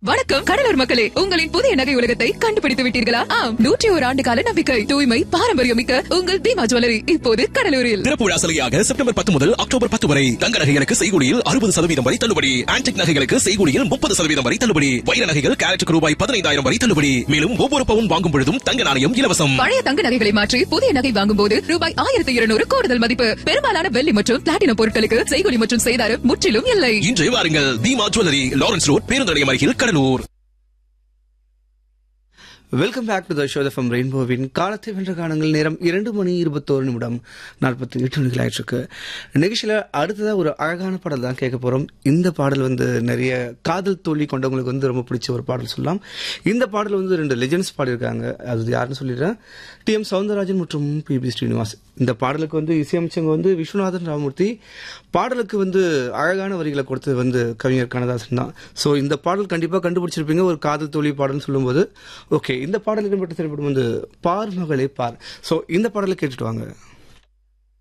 வணக்கம் கடலூர் மக்களே உங்களின் புதிய நகை உலகத்தை கண்டுபிடித்து விட்டீர்களா ஆம் நூற்றி ஒரு ஆண்டு கால நம்பிக்கை தூய்மை பாரம்பரியம் மிக்க உங்கள் தீமா ஜுவல்லரி இப்போது கடலூரில் திறப்பு விழா சலுகையாக செப்டம்பர் பத்து முதல் அக்டோபர் பத்து வரை தங்க நகைகளுக்கு செய்கூலியில் அறுபது சதவீதம் வரை தள்ளுபடி ஆன்டிக் நகைகளுக்கு செய்கூலியில் முப்பது சதவீதம் வரை தள்ளுபடி வைர நகைகள் கேரட்டுக்கு ரூபாய் பதினைந்தாயிரம் வரை தள்ளுபடி மேலும் ஒவ்வொரு பவுன் வாங்கும் பொழுதும் தங்க நாணயம் இலவசம் பழைய தங்க நகைகளை மாற்றி புதிய நகை வாங்கும் போது ரூபாய் ஆயிரத்தி இருநூறு கூடுதல் மதிப்பு பெரும்பாலான வெள்ளி மற்றும் பிளாட்டினம் பொருட்களுக்கு செய்கூலி மற்றும் செய்தாரம் முற்றிலும் இல்லை இன்று வாருங்கள் தீமா ஜுவல்லரி லாரன்ஸ் ரோட் பேருந்து நிலையம் அருகில் Cuddalore welcome back to the show from ரெயின்போவின் காலத்தை வென்ற காலங்கள் நேரம் இரண்டு மணி இருபத்தோரு நிமிடம் நாற்பத்தி எட்டு மணிகள் ஆயிட்டிருக்கு நிகழ்ச்சியில் அடுத்ததாக ஒரு அழகான பாடல் தான் கேட்க போகிறோம் இந்த பாடல் வந்து நிறைய காதல் தோல்வி கொண்டவங்களுக்கு வந்து ரொம்ப பிடிச்ச ஒரு பாடல் சொல்லலாம் இந்த பாடல் வந்து ரெண்டு லெஜெண்ட்ஸ் பாடியிருக்காங்க அது யாருன்னு சொல்லிடுறேன் டி எம் சவுந்தரராஜன் மற்றும் பி பி ஸ்ரீனிவாஸ் இந்த பாடலுக்கு வந்து இசையமைச்சவங்க வந்து விஸ்வநாதன் ராமூர்த்தி பாடலுக்கு வந்து அழகான வரிகளை கொடுத்தது வந்து கவிஞர் கண்ணதாசன் தான் ஸோ இந்த பாடல் கண்டிப்பாக கண்டுபிடிச்சிருப்பீங்க ஒரு காதல் தோல்வி பாடல்னு சொல்லும்போது ஓகே இந்த பாடல் இடம்பெற்ற திரைப்படம் வந்து பார் மகளே பார் ஸோ இந்த பாடலை கேட்டுட்டு வாங்க